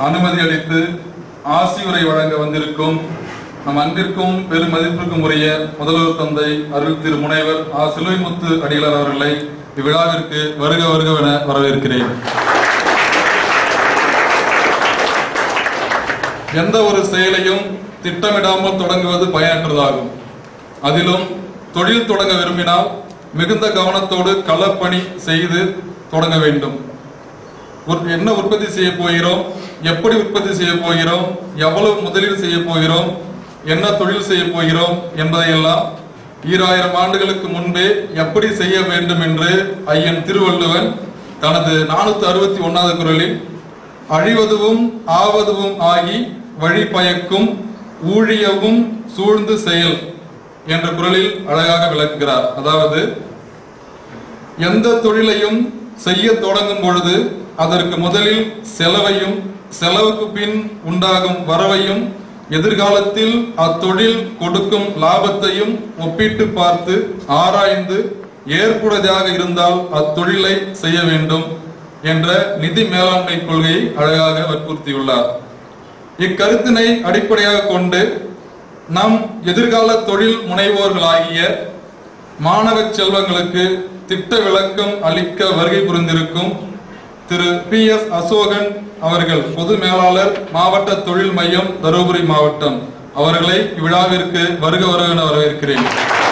அனுமதி அளித்து ஆசியுரை வழங்க வந்திருக்கும் நம் அன்பிற்கும் பெரும் மதிப்பிற்கும் உரிய முதல்வர் தந்தை அருள் திரு முனைவர் ஆ சிலுவைமுத்து அடிகளார் அவர்களை இவ்விழாவிற்கு வருக வருகவென வரவேற்கிறேன் எந்த ஒரு செயலையும் திட்டமிடாமல் தொடங்குவது பயனற்றதாகும் அதிலும் தொழில் தொடங்க விரும்பினால் மிகுந்த கவனத்தோடு களப்பணி செய்து தொடங்க வேண்டும் உற்- என்ன உற்பத்தி செய்ய போகிறோம் எப்படி உற்பத்தி செய்ய போகிறோம் எவ்வளவு முதலீடு செய்ய போகிறோம் என்ன தொழில் செய்ய போகிறோம் என்பதையெல்லாம் ஈராயிரம் ஆண்டுகளுக்கு முன்பே எப்படி செய்ய வேண்டும் என்று ஐயன் திருவள்ளுவன் தனது நானூத்தி அறுபத்தி ஒன்னாவது குரலில் அழிவதுவும் ஆவதுவும் ஆகி வழி பயக்கும் ஊழியவும் சூழ்ந்து செயல் என்ற குரலில் அழகாக விளக்குகிறார் அதாவது எந்த தொழிலையும் செய்ய தொடங்கும் பொழுது அதற்கு முதலில் செலவையும் செலவுக்கு பின் உண்டாகும் வரவையும் எதிர்காலத்தில் அத்தொழில் கொடுக்கும் லாபத்தையும் ஒப்பிட்டு பார்த்து ஆராய்ந்து ஏற்புடையதாக இருந்தால் அத்தொழிலை செய்ய வேண்டும் என்ற நிதி மேலாண்மை கொள்கையை அழகாக வற்புறுத்தியுள்ளார் இக்கருத்தினை அடிப்படையாக கொண்டு நம் எதிர்கால தொழில் முனைவோர்களாகிய மாணவ செல்வங்களுக்கு திட்ட விளக்கம் அளிக்க வருகை புரிந்திருக்கும் திரு பி எஸ் அசோகன் அவர்கள் பொது மேலாளர் மாவட்ட தொழில் மையம் தருமபுரி மாவட்டம் அவர்களை இவ்விழாவிற்கு வருக வருக என வரவேற்கிறேன்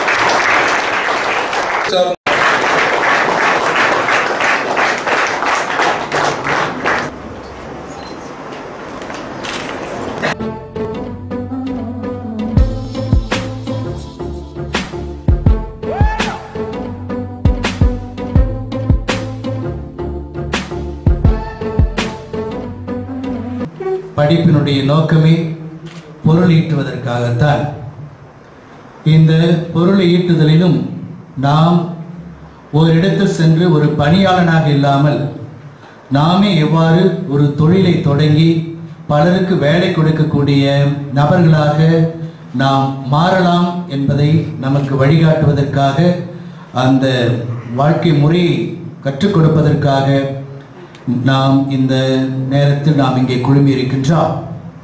படிப்பினுடைய நோக்கமே பொருள் ஈட்டுவதற்காகத்தான் இந்த பொருளை ஈட்டுதலிலும் நாம் ஓரிடத்தில் சென்று ஒரு பணியாளனாக இல்லாமல் நாமே எவ்வாறு ஒரு தொழிலை தொடங்கி பலருக்கு வேலை கொடுக்கக்கூடிய நபர்களாக நாம் மாறலாம் என்பதை நமக்கு வழிகாட்டுவதற்காக அந்த வாழ்க்கை முறையை கற்றுக் கொடுப்பதற்காக நாம் இந்த நேரத்தில் நாம் இங்கே குழுமி இருக்கின்றோம்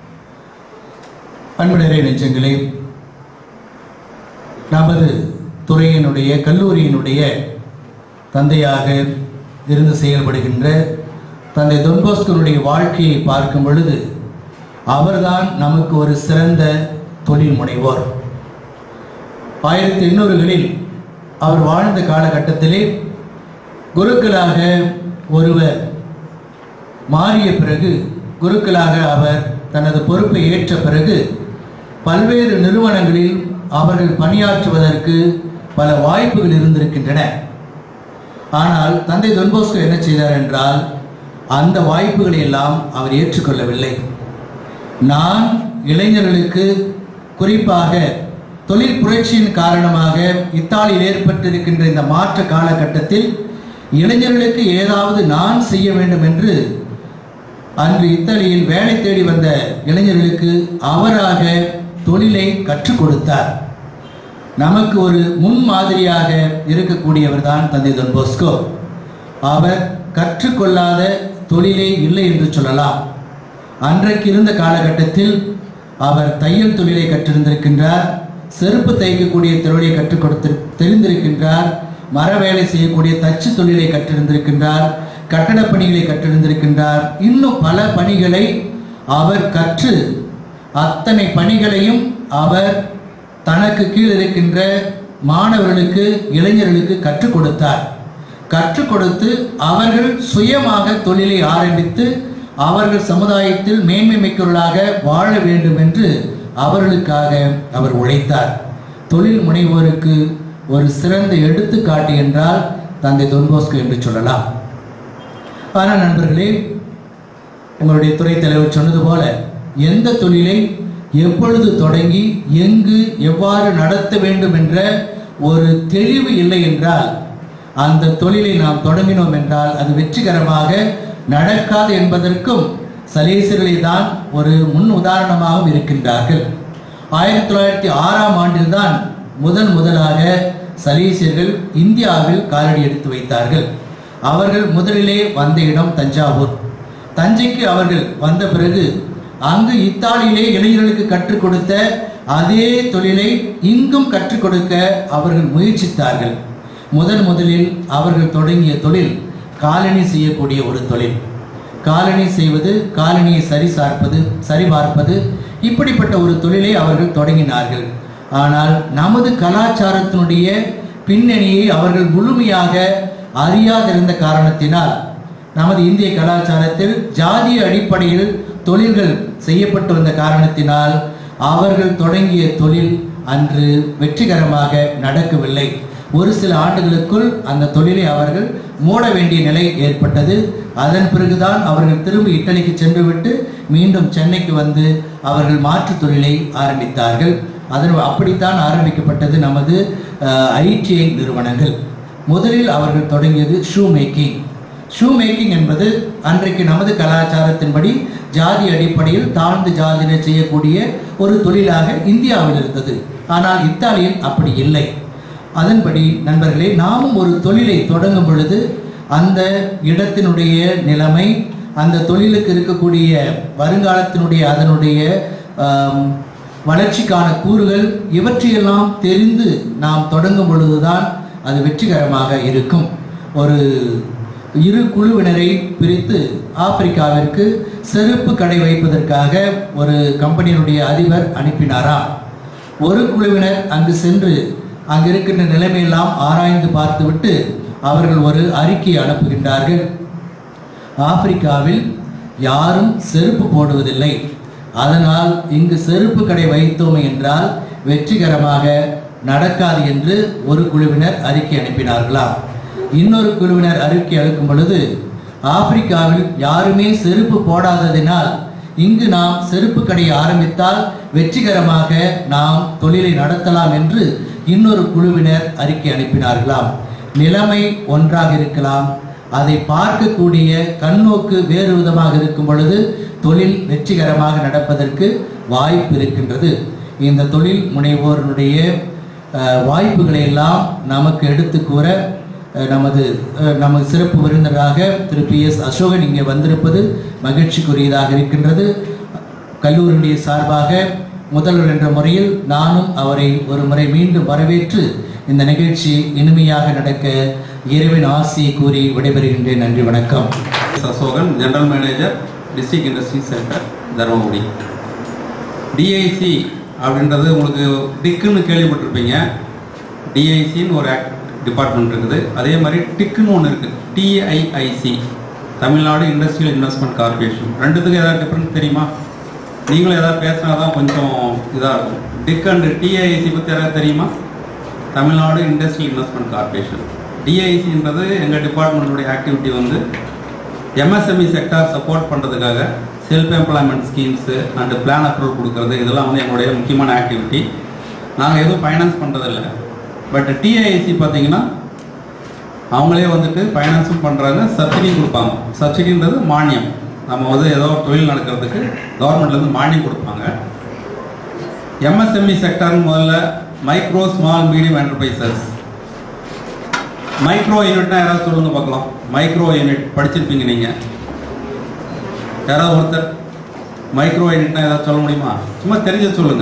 அன்புடரே நெஞ்சங்களே நமது துறையினுடைய கல்லூரியினுடைய தந்தையாக இருந்து செயல்படுகின்ற தந்தை தொன்போஸ்கனுடைய வாழ்க்கையை பார்க்கும் பொழுது அவர்தான் நமக்கு ஒரு சிறந்த தொழில் முனைவோர் ஆயிரத்தி எண்ணூறுகளில் அவர் வாழ்ந்த காலகட்டத்திலே குருக்களாக ஒருவர் மாறிய பிறகு குருக்களாக அவர் தனது பொறுப்பை ஏற்ற பிறகு பல்வேறு நிறுவனங்களில் அவர்கள் பணியாற்றுவதற்கு பல வாய்ப்புகள் இருந்திருக்கின்றன ஆனால் தந்தை தொன்போஸ்கோ என்ன செய்தார் என்றால் அந்த வாய்ப்புகளை எல்லாம் அவர் ஏற்றுக்கொள்ளவில்லை நான் இளைஞர்களுக்கு குறிப்பாக தொழில் புரட்சியின் காரணமாக இத்தாலியில் ஏற்பட்டிருக்கின்ற இந்த மாற்ற காலகட்டத்தில் இளைஞர்களுக்கு ஏதாவது நான் செய்ய வேண்டும் என்று அன்று இத்தாலியில் வேலை தேடி வந்த இளைஞர்களுக்கு அவராக தொழிலை கற்றுக் கொடுத்தார் நமக்கு ஒரு முன்மாதிரியாக இருக்கக்கூடியவர் தான் தந்தை தொன் போஸ்கோ அவர் கற்றுக்கொள்ளாத தொழிலே இல்லை என்று சொல்லலாம் அன்றைக்கு இருந்த காலகட்டத்தில் அவர் தையல் தொழிலை கற்றிருந்திருக்கின்றார் செருப்பு தைக்கக்கூடிய தொழிலை கற்றுக் கொடுத்து தெரிந்திருக்கின்றார் மர வேலை செய்யக்கூடிய தச்சு தொழிலை கற்றிருந்திருக்கின்றார் கட்டடப் பணிகளை கற்றிருந்திருக்கின்றார் இன்னும் பல பணிகளை அவர் கற்று அத்தனை பணிகளையும் அவர் தனக்கு கீழ் இருக்கின்ற மாணவர்களுக்கு இளைஞர்களுக்கு கற்றுக் கொடுத்தார் கற்றுக் கொடுத்து அவர்கள் சுயமாக தொழிலை ஆரம்பித்து அவர்கள் சமுதாயத்தில் மேன்மை மிக்கவர்களாக வாழ வேண்டும் என்று அவர்களுக்காக அவர் உழைத்தார் தொழில் முனைவோருக்கு ஒரு சிறந்த எடுத்துக்காட்டு என்றால் தந்தை தொன்போஸ்கோ என்று சொல்லலாம் ஆனால் நண்பர்களே உங்களுடைய துறை தலைவர் சொன்னது போல எந்த தொழிலை எப்பொழுது தொடங்கி எங்கு எவ்வாறு நடத்த வேண்டும் என்ற ஒரு தெளிவு இல்லை என்றால் அந்த தொழிலை நாம் தொடங்கினோம் என்றால் அது வெற்றிகரமாக நடக்காது என்பதற்கும் சலேசர்களை தான் ஒரு முன் உதாரணமாகவும் இருக்கின்றார்கள் ஆயிரத்தி தொள்ளாயிரத்தி ஆறாம் ஆண்டில்தான் முதன் முதலாக சலீசியர்கள் இந்தியாவில் காலடி எடுத்து வைத்தார்கள் அவர்கள் முதலிலே வந்த இடம் தஞ்சாவூர் தஞ்சைக்கு அவர்கள் வந்த பிறகு அங்கு இத்தாலியிலே இளைஞர்களுக்கு கற்றுக் கொடுத்த அதே தொழிலை இங்கும் கற்றுக் கொடுக்க அவர்கள் முயற்சித்தார்கள் முதன் முதலில் அவர்கள் தொடங்கிய தொழில் காலணி செய்யக்கூடிய ஒரு தொழில் காலணி செய்வது காலணியை சரி சார்ப்பது சரிபார்ப்பது இப்படிப்பட்ட ஒரு தொழிலை அவர்கள் தொடங்கினார்கள் ஆனால் நமது கலாச்சாரத்தினுடைய பின்னணியை அவர்கள் முழுமையாக அறியாதிருந்த காரணத்தினால் நமது இந்திய கலாச்சாரத்தில் ஜாதிய அடிப்படையில் தொழில்கள் செய்யப்பட்டு வந்த காரணத்தினால் அவர்கள் தொடங்கிய தொழில் அன்று வெற்றிகரமாக நடக்கவில்லை ஒரு சில ஆண்டுகளுக்குள் அந்த தொழிலை அவர்கள் மூட வேண்டிய நிலை ஏற்பட்டது அதன் பிறகுதான் அவர்கள் திரும்பி இட்டலிக்கு சென்றுவிட்டு மீண்டும் சென்னைக்கு வந்து அவர்கள் மாற்றுத் தொழிலை ஆரம்பித்தார்கள் அதன் அப்படித்தான் ஆரம்பிக்கப்பட்டது நமது ஐடிஐ நிறுவனங்கள் முதலில் அவர்கள் தொடங்கியது ஷூ மேக்கிங் ஷூ மேக்கிங் என்பது அன்றைக்கு நமது கலாச்சாரத்தின்படி ஜாதி அடிப்படையில் தாழ்ந்து ஜாதியினர் செய்யக்கூடிய ஒரு தொழிலாக இந்தியாவில் இருந்தது ஆனால் இத்தாலியில் அப்படி இல்லை அதன்படி நண்பர்களே நாமும் ஒரு தொழிலை தொடங்கும் பொழுது அந்த இடத்தினுடைய நிலைமை அந்த தொழிலுக்கு இருக்கக்கூடிய வருங்காலத்தினுடைய அதனுடைய ஆம், வளர்ச்சிக்கான கூறுகள் இவற்றையெல்லாம் தெரிந்து நாம் தொடங்கும் பொழுதுதான் அது வெற்றிகரமாக இருக்கும் ஒரு இரு குழுவினரை பிரித்து ஆப்பிரிக்காவிற்கு செருப்பு கடை வைப்பதற்காக ஒரு கம்பெனியினுடைய அதிபர் அனுப்பினாராம் ஒரு குழுவினர் அங்கு சென்று அங்கு இருக்கின்ற நிலைமையெல்லாம் ஆராய்ந்து பார்த்துவிட்டு அவர்கள் ஒரு அறிக்கை அனுப்புகின்றார்கள் ஆப்பிரிக்காவில் யாரும் செருப்பு போடுவதில்லை அதனால் இங்கு செருப்பு கடை வைத்தோம் என்றால் வெற்றிகரமாக நடக்காது என்று ஒரு குழுவினர் அறிக்கை அனுப்பினார்களாம் இன்னொரு குழுவினர் அறிக்கை அளிக்கும் பொழுது ஆப்பிரிக்காவில் யாருமே செருப்பு போடாததினால் இங்கு நாம் செருப்பு கடையை ஆரம்பித்தால் வெற்றிகரமாக நாம் தொழிலை நடத்தலாம் என்று இன்னொரு குழுவினர் அறிக்கை அனுப்பினார்களாம் நிலைமை ஒன்றாக இருக்கலாம் அதை பார்க்கக்கூடிய கண்ணோக்கு வேறு விதமாக இருக்கும் பொழுது தொழில் வெற்றிகரமாக நடப்பதற்கு வாய்ப்பு இருக்கின்றது இந்த தொழில் முனைவோருடைய அஹ், வாய்ப்புகளை எல்லாம் நமக்கு எடுத்து கூற அஹ், நமது அஹ், நமது சிறப்பு விருந்தினராக திரு பி எஸ் அசோகன் இங்கே வந்திருப்பது மகிழ்ச்சிக்குரியதாக இருக்கின்றது கல்லூரியுடைய சார்பாக முதல்வர் என்ற முறையில் நானும் அவரை ஒரு முறை மீண்டும் வரவேற்று இந்த நிகழ்ச்சி இனிமையாக நடக்க இறைவன் ஆசியை கூறி விடைபெறுகின்றேன் நன்றி வணக்கம் S. Ashokan general manager district industry centre Dharmapuri DIC அப்படின்றது உங்களுக்கு டிக்குன்னு கேள்விப்பட்டிருப்பீங்க டிஐசின்னு ஒரு ஆக்ட் டிபார்ட்மெண்ட் இருக்குது அதே மாதிரி டிக்குன்னு ஒன்று இருக்குது TIIC Tamil Nadu industrial investment corporation ரெண்டுத்துக்கும் ஏதாவது டிஃப்ரெண்ட் தெரியுமா நீங்களும் ஏதாவது பேசினா தான் கொஞ்சம் இதாக இருக்கும் டிக் அண்ட் டிஐசி பற்றி யாராவது தெரியுமா தமிழ்நாடு இண்டஸ்ட்ரியல் இன்வெஸ்ட்மெண்ட் கார்பரேஷன் டிஐசின்றது எங்கள் டிபார்ட்மெண்ட்டுடைய ஆக்டிவிட்டி வந்து எம்எஸ்எம்இ செக்டார் சப்போர்ட் பண்ணுறதுக்காக self employment schemes and plan approval கொடுக்கறது இதெல்லாம் வந்து எங்களுடைய முக்கியமான ஆக்டிவிட்டி நாங்கள் எதுவும் ஃபைனான்ஸ் பண்ணுறதில்ல பட் டிஐசி பார்த்தீங்கன்னா அவங்களே வந்துட்டு ஃபைனான்ஸும் பண்ணுறாங்க சப்சிடியும் கொடுப்பாங்க சப்சிடின்றது மானியம் நம்ம வந்து ஏதோ ஒரு தொழில் நடக்கிறதுக்கு கவர்மெண்ட்லேருந்து மானியம் கொடுப்பாங்க எம்எஸ்எம்இ செக்டார்னு முதல்ல micro small medium enterprises micro யூனிட்னா யாராவது சொல்லுங்க பார்க்கலாம் மைக்ரோ யூனிட் படிச்சிருப்பீங்க நீங்கள் யாராவது ஒருத்தர் மைக்ரோ யூனிட்னா ஏதாவது சொல்ல முடியுமா சும்மா தெரிஞ்ச சொல்லுங்க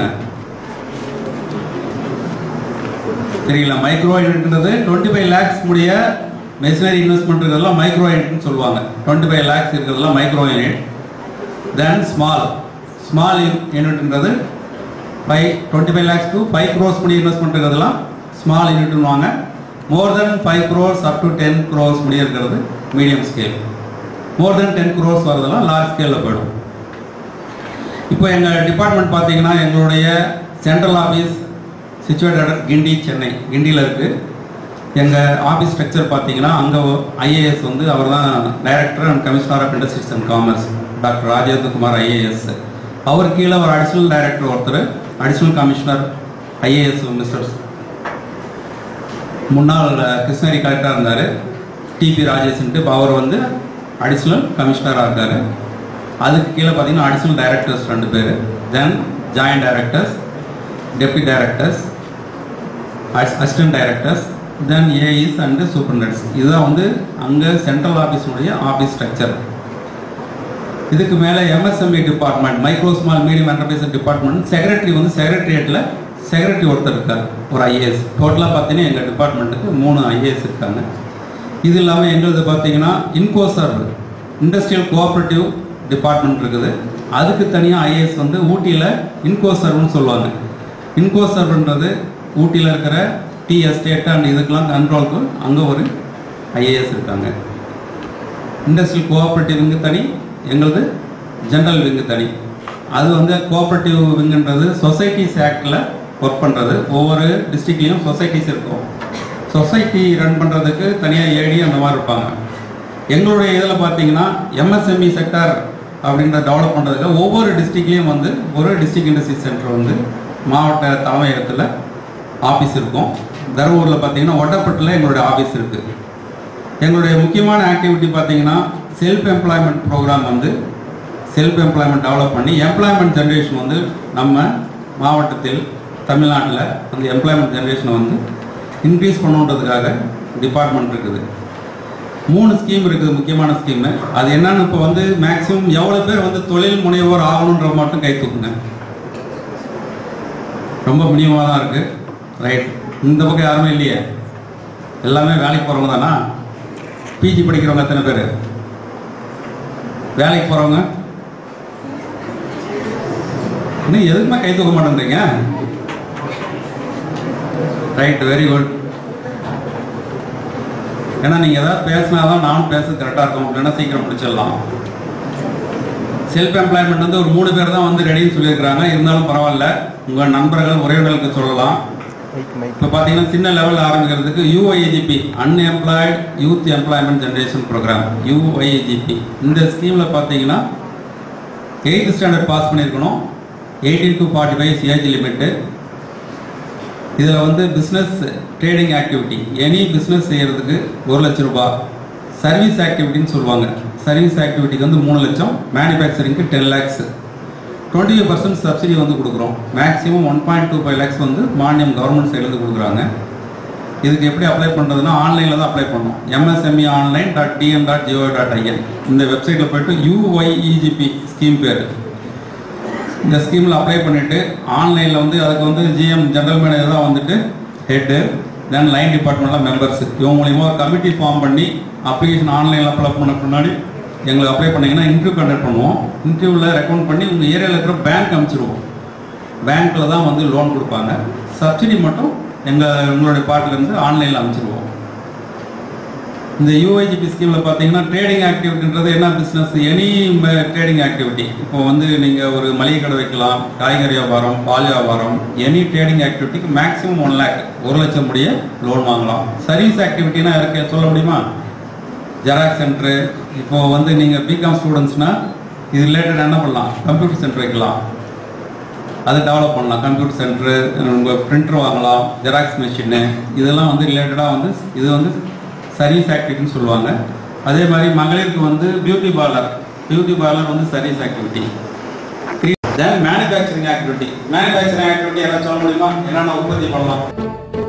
தெரியல மைக்ரோ யூனிட்ன்றது டுவெண்ட்டி ஃபைவ் லேக்ஸ் முடிய மெஷினரி இன்வெஸ்ட்மெண்ட் இருக்கிறதெல்லாம் மைக்ரோ யூனிட்னு சொல்லுவாங்க டுவெண்ட்டி ஃபைவ் லேக்ஸ் இருக்கிறதெல்லாம் micro unit then small small யூனிட்ன்றது five twenty five lakhs to five crores முடி இன்வெஸ்ட்மெண்ட் இருக்கிறதெல்லாம் ஸ்மால் யூனிட்னுவாங்க more than five crores up to ten crores முடி இருக்கிறது medium scale more than ten crores வரதெல்லாம் லார்ஜ் ஸ்கேலில் போயிடும் இப்போ எங்கள் டிபார்ட்மெண்ட் பார்த்தீங்கன்னா எங்களுடைய central office situated Guindy Chennai கிண்டியில் இருக்குது எங்கள் ஆஃபீஸ் ஸ்ட்ரக்சர் பார்த்தீங்கன்னா அங்கே ஐஏஎஸ் வந்து அவர் தான் director and commissioner of industries and commerce doctor Rajendra Kumar IAS அவர் கீழே ஒரு அடிஷ்னல் டைரக்டர் ஒருத்தர் அடிஷ்னல் கமிஷனர் ஐஏஎஸ் மிஸ்டர் முன்னாள் அஹ், கிருஷ்ணகிரி கலெக்டராக இருந்தார் டிபி ராஜேஷ்ன்ட்டு இப்போ அவர் வந்து அடிஷ்னல் கமிஷனராக இருக்கார் அதுக்கு கீழே பார்த்தீங்கன்னா அடிஷ்னல் டைரக்டர்ஸ் ரெண்டு பேர் then joint directors deputy directors assistant directors then AEs and superintendents இதுதான் வந்து அங்கே சென்ட்ரல் ஆஃபீஸுடைய ஆஃபீஸ் ஸ்ட்ரக்சர் இதுக்கு மேலே MSME department micro small medium enterprise department secretary வந்து செக்ரட்டரியேட்டில் செக்ரட்டரி ஒருத்தர் இருக்கார் ஒரு ஐஏஎஸ் டோட்டலாக பார்த்தீங்கன்னா எங்கள் டிபார்ட்மெண்ட்டுக்கு மூணு ஐஏஎஸ் இருக்காங்க இது இல்லாமல் எங்களுது பார்த்தீங்கன்னா இன்கோசர் இண்டஸ்ட்ரியல் கோஆப்ரேட்டிவ் டிபார்ட்மெண்ட் இருக்குது அதுக்கு தனியாக ஐஏஎஸ் வந்து ஊட்டியில் இன்கோசர்வ்னு சொல்லுவாங்க இன்கோசர்வ்ன்றது ஊட்டியில் இருக்கிற டீ எஸ்டேட் அண்ட் இதுக்கெல்லாம் கண்ட்ரோலுக்கு அங்கே ஒரு ஐஏஎஸ் இருக்காங்க இண்டஸ்ட்ரியல் கோஆப்ரேட்டிவ் விங்கு தனி எங்களது ஜென்ரல் விங்கு தனி அது வந்து கோஆப்ரேட்டிவ் விங்குன்றது சொசைட்டிஸ் ஆக்டில் ஒர்க் பண்ணுறது ஒவ்வொரு டிஸ்ட்ரிக்ட்லேயும் சொசைட்டிஸ் இருக்கும் சொசைட்டி ரன் பண்ணுறதுக்கு தனியாக ஏடி அந்த மாதிரி இருப்பாங்க எங்களுடைய இதில் பார்த்தீங்கன்னா எம்எஸ்எம்இ செக்டார் அப்படின்ற டெவலப் பண்ணுறதுக்கு ஒவ்வொரு டிஸ்ட்ரிக்ட்லேயும் வந்து ஒரு டிஸ்ட்ரிக்ட் இண்டஸ்ட்ரி சென்டர் வந்து மாவட்ட தலைமையகத்தில் ஆஃபீஸ் இருக்கும் தருமபுரியில் பார்த்தீங்கன்னா ஒட்டப்பட்டில் எங்களுடைய ஆஃபீஸ் இருக்குது எங்களுடைய முக்கியமான ஆக்டிவிட்டி பார்த்தீங்கன்னா செல்ஃப் எம்ப்ளாய்மெண்ட் ப்ரோக்ராம் வந்து செல்ஃப் எம்ப்ளாய்மெண்ட் டெவலப் பண்ணி எம்ப்ளாய்மெண்ட் ஜென்ரேஷன் வந்து நம்ம மாவட்டத்தில் தமிழ்நாட்டில் அந்த எம்ப்ளாய்மெண்ட் ஜென்ரேஷனை வந்து இன்க்ரீஸ் பண்ணுன்றதுக்காக டிபார்ட்மெண்ட் இருக்குது மூணு ஸ்கீம் இருக்குது முக்கியமான ஸ்கீமு அது என்னன்னு இப்போ வந்து மேக்ஸிமம் எவ்வளோ பேர் வந்து தொழில் முனைவோர் ஆகணுன்ற மட்டும் கை தூக்குங்க ரொம்ப மினிமமாக தான் இருக்குது ரைட் இந்த பக்கம் யாருமே இல்லையே எல்லாமே வேலைக்கு போகிறவங்க தானா பிஜி படிக்கிறவங்க எத்தனை பேர் வேலைக்கு போகிறவங்க இன்னும் எதுக்குமே கை தூக்க மாட்டேன்றீங்க ரைட் வெரி குட் ஏன்னா நீங்கள் ஏதாவது பேசினா தான் நானும் பேச கரெக்டாக இருக்கும் இல்லைன்னா சீக்கிரம் முடிச்சிடலாம் செல்ஃப் எம்ப்ளாய்மெண்ட் வந்து ஒரு மூணு பேர் தான் வந்து ரெடின்னு சொல்லியிருக்கிறாங்க இருந்தாலும் பரவாயில்ல உங்கள் நண்பர்கள் உறவினர்களுக்கு சொல்லலாம் இப்போ பார்த்தீங்கன்னா சின்ன லெவலில் ஆரம்பிக்கிறதுக்கு UYEGP unemployed youth employment generation programme UYEGP இந்த ஸ்கீமில் பார்த்தீங்கன்னா எயித்து ஸ்டாண்டர்ட் பாஸ் பண்ணியிருக்கணும் eighteen to forty five age limit இதில் வந்து business trading activity any business செய்கிறதுக்கு ஒரு லட்ச ரூபாய் சர்வீஸ் ஆக்டிவிட்டின்னு சொல்லுவாங்க சர்வீஸ் ஆக்டிவிட்டிக்கு வந்து மூணு லட்சம் மேனுஃபேக்சரிங்க்கு ten lakhs twenty five percent subsidy வந்து கொடுக்குறோம் maximum one point two five lakhs வந்து மானியம் கவர்மெண்ட் சைட்லேருந்து கொடுக்குறாங்க இதுக்கு எப்படி அப்ளை பண்ணுறதுன்னா ஆன்லைனில் தான் அப்ளை பண்ணணும் MSME online dot TM dot GO dot IN இந்த வெப்சைட்டில் போயிட்டு யூஒய்இஜிபி ஸ்கீம் பேர் இந்த ஸ்கீமில் அப்ளை பண்ணிவிட்டு ஆன்லைனில் வந்து அதுக்கு வந்து ஜிஎம் ஜெனரல் மேனேஜர் தான் வந்துட்டு ஹெட்டு தென் லைன் டிபார்ட்மெண்ட்டில் மெம்பர்ஸ் இவங்க மூலியமாக ஒரு கமிட்டி ஃபார்ம் பண்ணி அப்ளிகேஷன் ஆன்லைனில் அப்ளை பண்ண முன்னாடி எங்களுக்கு அப்ளை பண்ணீங்கன்னா இன்டர்வியூ கண்டக்ட் பண்ணுவோம் இன்டர்வியூவில் ரெக்கமெண்ட் பண்ணி உங்கள் ஏரியாவில் இருக்கிற பேங்க் அனுப்பிச்சிருவோம் பேங்க்கில் தான் வந்து லோன் கொடுப்பாங்க சப்சிடி மட்டும் எங்கள் உங்களுடைய பார்ட்லேருந்து ஆன்லைனில் அனுப்பிச்சிருவோம் இந்த யூஐஜிபி ஸ்கீமில் பார்த்தீங்கன்னா ட்ரேடிங் ஆக்டிவிட்டின்றது என்ன பிஸ்னஸ் எனி ட்ரேடிங் ஆக்டிவிட்டி இப்போ வந்து நீங்கள் ஒரு மளிகை கடை வைக்கலாம் காய்கறி வியாபாரம் பால் வியாபாரம் எனி ட்ரேடிங் ஆக்டிவிட்டிக்கு மேக்ஸிமம் ஒன் லேக் ஒரு லட்சம் முடிய லோன் வாங்கலாம் சர்வீஸ் ஆக்டிவிட்டினா இருக்கு சொல்ல முடியுமா ஜெராக்ஸ் சென்டரு இப்போ வந்து நீங்கள் பிகாம் ஸ்டூடெண்ட்ஸ்னால் இது ரிலேட்டட் என்ன பண்ணலாம் கம்ப்யூட்டர் சென்டர் வைக்கலாம் அதை டெவலப் பண்ணலாம் கம்ப்யூட்டர் சென்டரு உங்கள் பிரிண்டர் வாங்கலாம் ஜெராக்ஸ் மிஷினு இதெல்லாம் வந்து ரிலேட்டடாக வந்து இது வந்து சர்வீஸ் ஆக்டிவிட்டின்னு சொல்லுவாங்க அதே மாதிரி மகளிருக்கு வந்து பியூட்டி பார்லர் பியூட்டி பார்லர் வந்து service activity then manufacturing activity manufacturing activity எல்லாம் சொல்ல முடியுமா என்னென்ன உற்பத்தி பண்ணலாம்